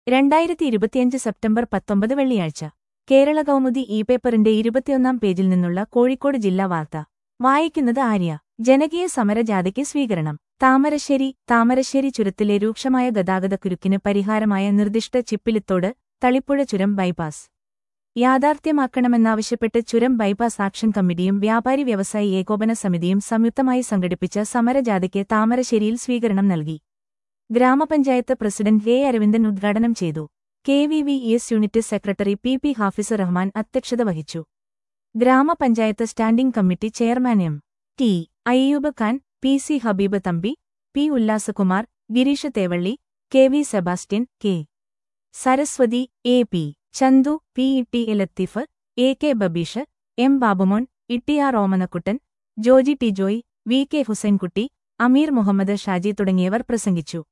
രണ്ടായിരത്തി ഇരുപത്തിയഞ്ച് സെപ്റ്റംബർ പത്തൊമ്പത് വെള്ളിയാഴ്ച കേരള കൗമുദി ഇ പേപ്പറിന്റെ ഇരുപത്തിയൊന്നാം പേജിൽ നിന്നുള്ള കോഴിക്കോട് ജില്ലാ വാർത്ത വായിക്കുന്നത് ആര്യ ജനകീയ സമരജാഥയ്ക്ക് സ്വീകരണം താമരശ്ശേരി താമരശ്ശേരി ചുരത്തിലെ രൂക്ഷമായ ഗതാഗതക്കുരുക്കിന് പരിഹാരമായ നിർദ്ദിഷ്ട ചിപ്പിലിത്തോട് തളിപ്പുഴ ചുരം ബൈപ്പാസ് യാഥാർത്ഥ്യമാക്കണമെന്നാവശ്യപ്പെട്ട് ചുരം ബൈപ്പാസ് ആക്ഷൻ കമ്മിറ്റിയും വ്യാപാരി വ്യവസായി ഏകോപന സമിതിയും സംയുക്തമായി സംഘടിപ്പിച്ച സമരജാഥയ്ക്ക് താമരശ്ശേരിയിൽ സ്വീകരണം നൽകി ഗ്രാമപഞ്ചായത്ത് പ്രസിഡന്റ് എ അരവിന്ദൻ ഉദ്ഘാടനം ചെയ്തു K V V S unit secretary P P Hafiz Rahman അധ്യക്ഷത വഹിച്ചു ഗ്രാമപഞ്ചായത്ത് standing committee chairman M T Ayyub Khan P C Habeeb Thampi P Ullasakumar Gireesh Thevally K V Sebastian K Saraswathi A P Chandu P Itty A Latheef A K Babeesh M Babumon Itty R Omanakuttan Joji T Joy V K Hussainkutty Ameer Muhammad Shaji തുടങ്ങിയവർ പ്രസംഗിച്ചു